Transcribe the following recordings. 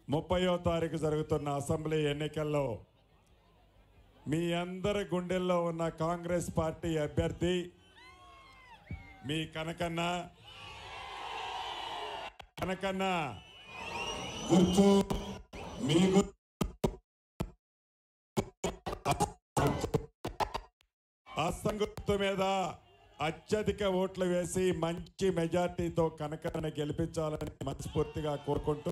ముప్పయో తారీఖు జరుగుతున్న అసెంబ్లీ ఎన్నికల్లో మీ అందరి గుండెల్లో ఉన్న కాంగ్రెస్ పార్టీ అభ్యర్థి మీ కనకన్న కనకన్న గుర్తు మీ గుర్తు అస్సం గుర్తు మీద అత్యధిక ఓట్లు వేసి మంచి మెజార్టీతో కనకన్న గెలిపించాలని మనస్ఫూర్తిగా కోరుకుంటూ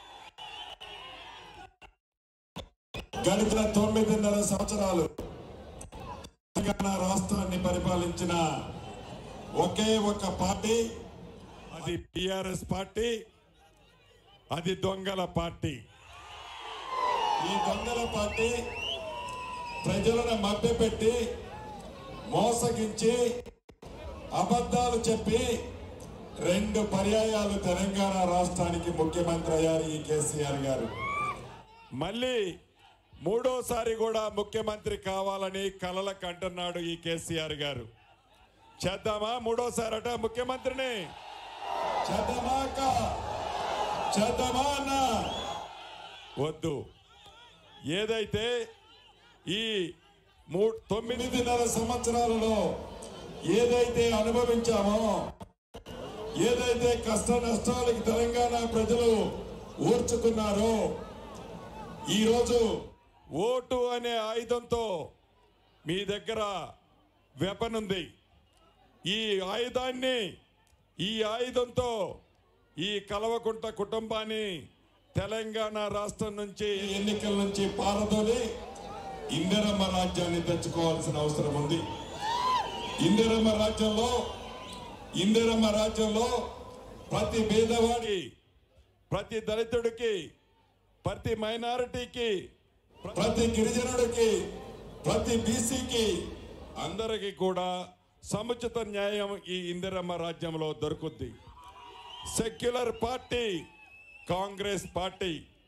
గడిచిన తొమ్మిదిన్నర సంవత్సరాలు తెలంగాణ రాష్ట్రాన్ని పరిపాలించిన ఒకే ఒక పార్టీ అది టిఆర్ఎస్ పార్టీ అది దొంగల పార్టీ ఈ దొంగల పార్టీ ప్రజలను మభ్యపెట్టి మోసగించి అబద్ధాలు చెప్పి రెండు పర్యాయాలు తెలంగాణ రాష్ట్రానికి ముఖ్యమంత్రి అయ్యారు ఈ కేసీఆర్ గారు మళ్ళీ మూడోసారి కూడా ముఖ్యమంత్రి కావాలని కలలకు అంటున్నాడు ఈ కేసీఆర్ గారు చేద్దామా మూడోసారి అట ముఖ్యమంత్రిని చేద్దామా అక్క చేద్దామా అన్న వద్దు ఏదైతే ఈ మూ తొమ్మిదిన్నర సంవత్సరాలలో ఏదైతే అనుభవించామో ఏదైతే కష్ట నష్టాలకి తెలంగాణ ప్రజలు ఊర్చుకున్నారో ఈరోజు ఓటు అనే ఆయుధంతో మీ దగ్గర వెపన్ ఉంది ఈ ఆయుధాన్ని ఈ ఆయుధంతో ఈ కలవకుంట కుటుంబాన్ని తెలంగాణ రాష్ట్రం నుంచి ఎన్నికల నుంచి పారదోలి ఇందిరమ్మ రాజ్యాన్ని తెచ్చుకోవాల్సిన అవసరం ఉంది ఇందిరమ్మ రాజ్యంలో ఇందిరమ్మ రాజ్యంలో ప్రతి పేదవాడి ప్రతి దళితుడికి ప్రతి మైనారిటీకి ప్రతి గిరిజనుడికి ప్రతి బీసీకి అందరికీ కూడా సముచిత న్యాయం ఈ ఇందిరమ్మ రాజ్యంలో దొరుకుద్ది secular party Congress party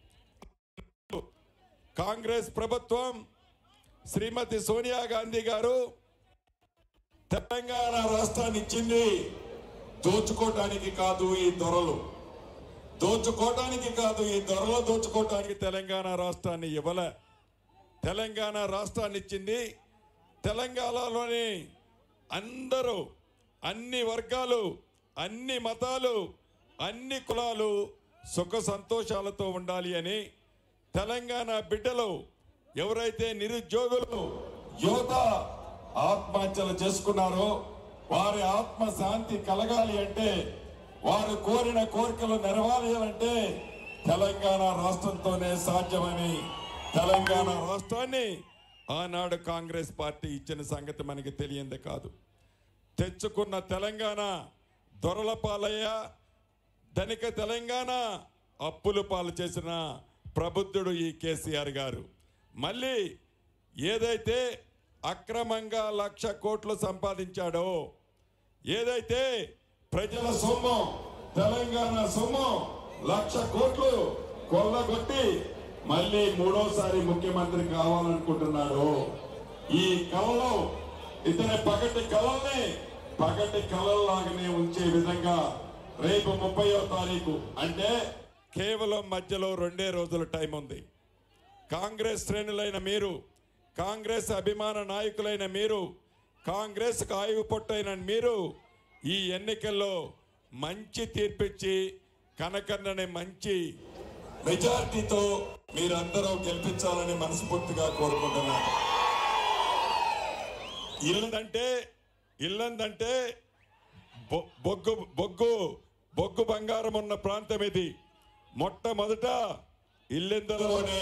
Congress ప్రభుత్వం శ్రీమతి సోనియా గాంధీ గారు తెలంగాణ రాష్ట్రాన్ని ఇచ్చింది దోచుకోవటానికి కాదు ఈ దొరలు దోచుకోవటానికి కాదు ఈ దొరలు దోచుకోవటానికి తెలంగాణ రాష్ట్రాన్ని ఇవ్వలే తెలంగాణ రాష్ట్రాన్ని ఇచ్చింది తెలంగాణలోని అందరూ అన్ని వర్గాలు అన్ని మతాలు అన్ని కులాలు సుఖ సంతోషాలతో ఉండాలి అని తెలంగాణ బిడ్డలు ఎవరైతే నిరుద్యోగులు యువత ఆత్మహత్యలు చేసుకున్నారో వారి ఆత్మ శాంతి కలగాలి అంటే వారు కోరిన కోరికలు నెరవేరాలంటే తెలంగాణ రాష్ట్రంతోనే సాధ్యమని తెలంగాణ రాష్ట్రాన్ని ఆనాడు కాంగ్రెస్ పార్టీ ఇచ్చిన సంగతి మనకి తెలియంది కాదు తెచ్చుకున్న తెలంగాణ దొరల పాలయ్య ధనిక తెలంగాణ అప్పులు పాలు చేసిన ప్రబుద్ధుడు ఈ కేసీఆర్ గారు మళ్ళీ ఏదైతే అక్రమంగా లక్ష కోట్లు సంపాదించాడో ఏదైతే ప్రజల సొమ్ము తెలంగాణ సొమ్ము లక్ష కోట్లు కొల్లగొట్టి మళ్ళీ మూడోసారి ముఖ్యమంత్రి కావాలనుకుంటున్నాడు ఈ కళలో ఇతని పగటి కళల్ని పగటి కళల్లాగానే ఉంచే విధంగా రేపు ముప్పయో తారీఖు అంటే కేవలం మధ్యలో రెండే రోజుల టైం ఉంది కాంగ్రెస్ శ్రేణులైన మీరు కాంగ్రెస్ అభిమాన నాయకులైన మీరు కాంగ్రెస్ ఆయువు పొట్టైన మీరు ఈ ఎన్నికల్లో మంచి తీర్పిచ్చి కనకన్నని మంచి మెజార్టీతో మీరందరూ గెలిపించాలని మనస్ఫూర్తిగా కోరుకుంటున్నాను ఇల్లందంటే ఇల్లందంటే బొ- బొగ్గు బొగ్గు బొగ్గు బంగారం ఉన్న ప్రాంతం ఇది మొట్టమొదట ఇల్లెందలోనే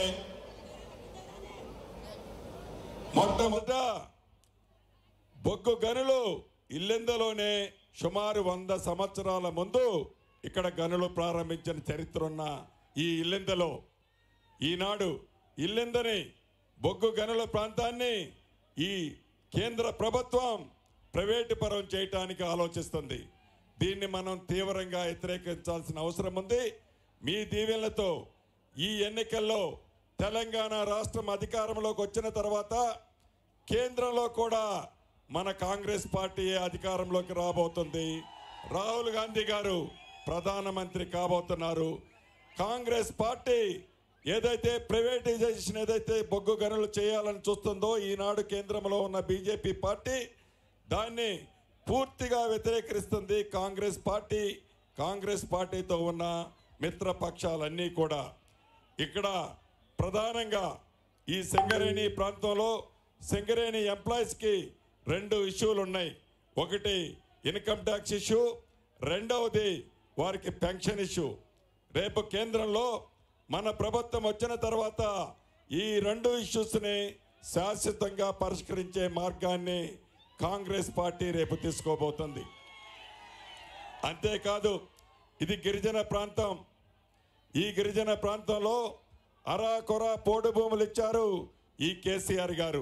మొట్టమొదట బొగ్గు గనులు ఇల్లెందలోనే సుమారు వంద సంవత్సరాల ముందు ఇక్కడ గనులు ప్రారంభించిన చరిత్ర ఉన్న ఈ ఇల్లెందలో ఈనాడు ఇల్లెందని బొగ్గు గనుల ప్రాంతాన్ని ఈ కేంద్ర ప్రభుత్వం ప్రైవేటు పరం చేయటానికి ఆలోచిస్తుంది దీన్ని మనం తీవ్రంగా వ్యతిరేకించాల్సిన అవసరం ఉంది మీ దీవెనలతో ఈ ఎన్నికల్లో తెలంగాణ రాష్ట్రం అధికారంలోకి వచ్చిన తర్వాత కేంద్రంలో కూడా మన కాంగ్రెస్ పార్టీ అధికారంలోకి రాబోతుంది రాహుల్ గాంధీ గారు ప్రధానమంత్రి కాబోతున్నారు కాంగ్రెస్ పార్టీ ఏదైతే ప్రైవేటైజేషన్ ఏదైతే బొగ్గు గనులు చేయాలని చూస్తుందో ఈనాడు కేంద్రంలో ఉన్న బీజేపీ పార్టీ దాన్ని పూర్తిగా వ్యతిరేకరిస్తుంది కాంగ్రెస్ పార్టీ కాంగ్రెస్ పార్టీతో ఉన్న మిత్రపక్షాలన్నీ కూడా ఇక్కడ ప్రధానంగా ఈ సింగరేణి ప్రాంతంలో సింగరేణి ఎంప్లాయీస్కి రెండు ఇష్యూలు ఉన్నాయి ఒకటి ఇన్కమ్ ట్యాక్స్ ఇష్యూ రెండవది వారికి పెన్షన్ ఇష్యూ రేపు కేంద్రంలో మన ప్రభుత్వం వచ్చిన తర్వాత ఈ రెండు ఇష్యూస్ని శాశ్వతంగా పరిష్కరించే మార్గాన్ని కాంగ్రెస్ పార్టీ రేపు తీసుకోబోతుంది అంతేకాదు ఇది గిరిజన ప్రాంతం ఈ గిరిజన ప్రాంతంలో అరాకొర పోడు భూములు ఇచ్చారు ఈ కేసీఆర్ గారు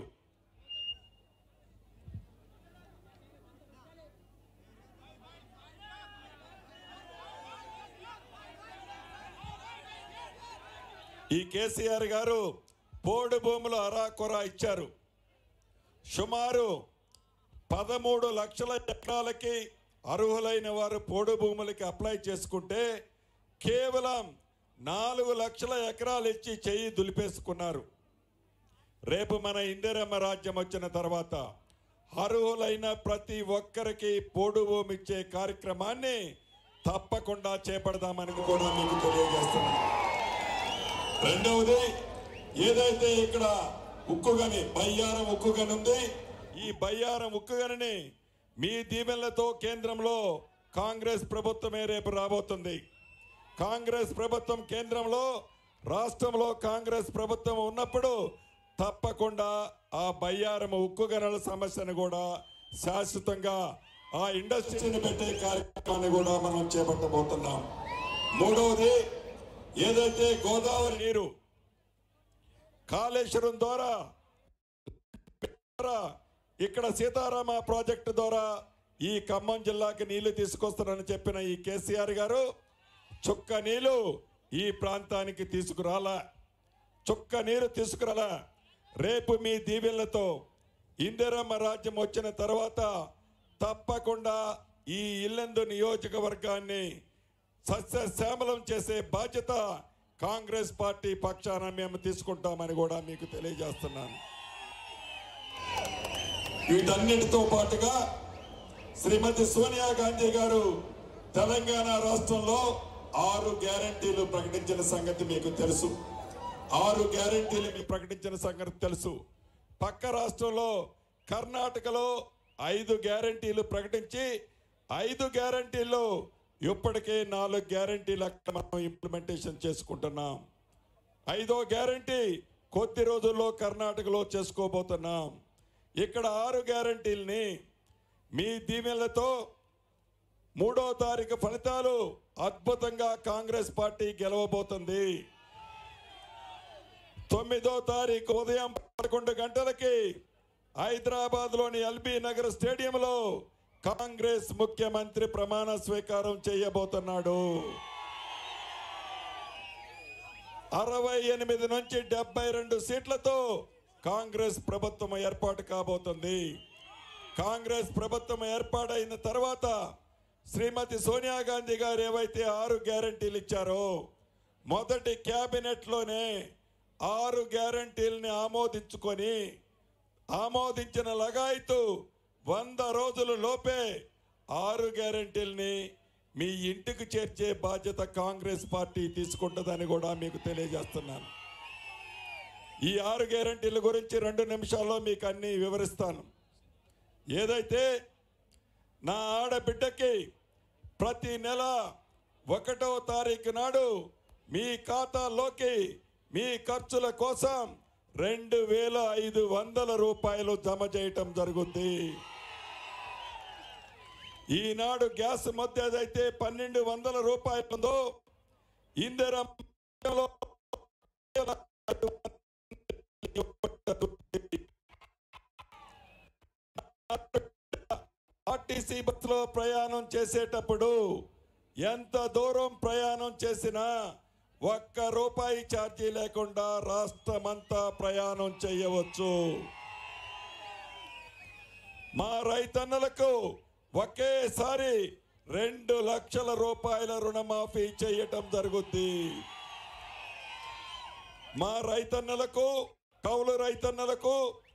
ఈ కేసీఆర్ గారు పోడు భూములు అరాకొర ఇచ్చారు సుమారు పదమూడు లక్షల ఎకరాలకి అర్హులైన వారు పోడు భూములకి అప్లై చేసుకుంటే కేవలం నాలుగు లక్షల ఎకరాలు ఇచ్చి చెయ్యి దులిపేసుకున్నారు రేపు మన ఇందిరమ్మ రాజ్యం వచ్చిన తర్వాత అర్హులైన ప్రతి ఒక్కరికి పోడు భూమి ఇచ్చే కార్యక్రమాన్ని తప్పకుండా చేపడదామని కూడా మీకు తెలియజేస్తున్నాను రెండవది ఏదైతే ఇక్కడ ఉక్కుగని బయ్యారం ఉక్కుగని ఉంది ఈ బయ్యారం ఉక్కుగనిని మీ దీవెనలతో కేంద్రంలో కాంగ్రెస్ ప్రభుత్వమే రేపు రాబోతుంది కాంగ్రెస్ ప్రభుత్వం కేంద్రంలో రాష్ట్రంలో కాంగ్రెస్ ప్రభుత్వం ఉన్నప్పుడు తప్పకుండా ఆ బయ్యారం ఉక్కు గనుల సమస్యను కూడా శాశ్వతంగా ఆ ఇండస్ట్రీని పెట్టే కార్యక్రమాన్ని కూడా మనం చేపట్టబోతున్నాం మూడవది ఏదైతే గోదావరి నీరు కాళేశ్వరం ద్వారా ద్వారా ఇక్కడ సీతారామ ప్రాజెక్టు ద్వారా ఈ ఖమ్మం జిల్లాకి నీళ్లు తీసుకొస్తారని చెప్పిన ఈ కేసీఆర్ గారు చుక్క నీళ్లు ఈ ప్రాంతానికి తీసుకురాలా చుక్క నీరు తీసుకురాలా రేపు మీ దీవెనలతో ఇందిరమ్మ రాజ్యం వచ్చిన తర్వాత తప్పకుండా ఈ ఇల్లెందు నియోజకవర్గాన్ని సస్యశ్యామలం చేసే బాధ్యత కాంగ్రెస్ పార్టీ పక్షాన మేము తీసుకుంటామని కూడా మీకు తెలియజేస్తున్నాను వీటన్నిటితో పాటుగా శ్రీమతి సోనియా గాంధీ గారు తెలంగాణ రాష్ట్రంలో ఆరు గ్యారంటీలు ప్రకటించిన సంగతి మీకు తెలుసు ఆరు గ్యారంటీలు మీకు ప్రకటించిన సంగతి తెలుసు పక్క రాష్ట్రంలో కర్ణాటకలో ఐదు గ్యారంటీలు ప్రకటించి ఐదు గ్యారంటీల్లో ఇప్పటికే నాలుగు గ్యారంటీలు అక్కడ మనం ఇంప్లిమెంటేషన్ చేసుకుంటున్నాం ఐదో గ్యారంటీ కొద్ది రోజుల్లో కర్ణాటకలో చేసుకోబోతున్నాం ఇక్కడ ఆరు గ్యారంటీల్ని మీ దీవెనలతో మూడో తారీఖు ఫలితాలు అద్భుతంగా కాంగ్రెస్ పార్టీ గెలవబోతుంది తొమ్మిదో తారీఖు ఉదయం పదకొండు గంటలకి హైదరాబాద్ లోని ఎల్బీ నగర్ స్టేడియంలో కాంగ్రెస్ ముఖ్యమంత్రి ప్రమాణ స్వీకారం చేయబోతున్నాడు అరవై ఎనిమిది నుంచి డెబ్బై రెండు సీట్లతో కాంగ్రెస్ ప్రభుత్వం ఏర్పాటు కాబోతుంది కాంగ్రెస్ ప్రభుత్వం ఏర్పాటైన తర్వాత శ్రీమతి సోనియా గాంధీ గారు ఏవైతే ఆరు గ్యారంటీలు ఇచ్చారో మొదటి క్యాబినెట్ లోనే ఆరు గ్యారంటీల్ని ఆమోదించుకొని ఆమోదించిన లగాయతు వంద రోజుల లోపే ఆరు గ్యారంటీల్ని మీ ఇంటికి చేర్చే బాధ్యత కాంగ్రెస్ పార్టీ తీసుకుంటుందని కూడా మీకు తెలియజేస్తున్నాను ఈ ఆరు గ్యారంటీల గురించి రెండు నిమిషాల్లో మీకు అన్ని వివరిస్తాను ఏదైతే నా ఆడబిడ్డకి ప్రతి నెల ఒకటో తారీఖు నాడు మీ ఖాతాలోకి మీ ఖర్చుల కోసం రెండు వేల ఐదు వందల రూపాయలు జమ చేయటం జరుగుద్ది ఈనాడు గ్యాస్ మధ్య ఏదైతే పన్నెండు వందల రూపాయలు ఉందో ఇందిరమ్మలో ఆర్టీసీ బస్సులో ప్రయాణం చేసేటప్పుడు ఎంత దూరం ప్రయాణం చేసినా ఒక్క రూపాయి ఛార్జీ లేకుండా రాష్ట్రమంతా ప్రయాణం చేయవచ్చు మా రైతన్నలకు ఒకేసారి రెండు లక్షల రూపాయల రుణమాఫీ చేయటం జరుగుద్ది మా రైతన్నలకు కౌలు రైతన్నలకు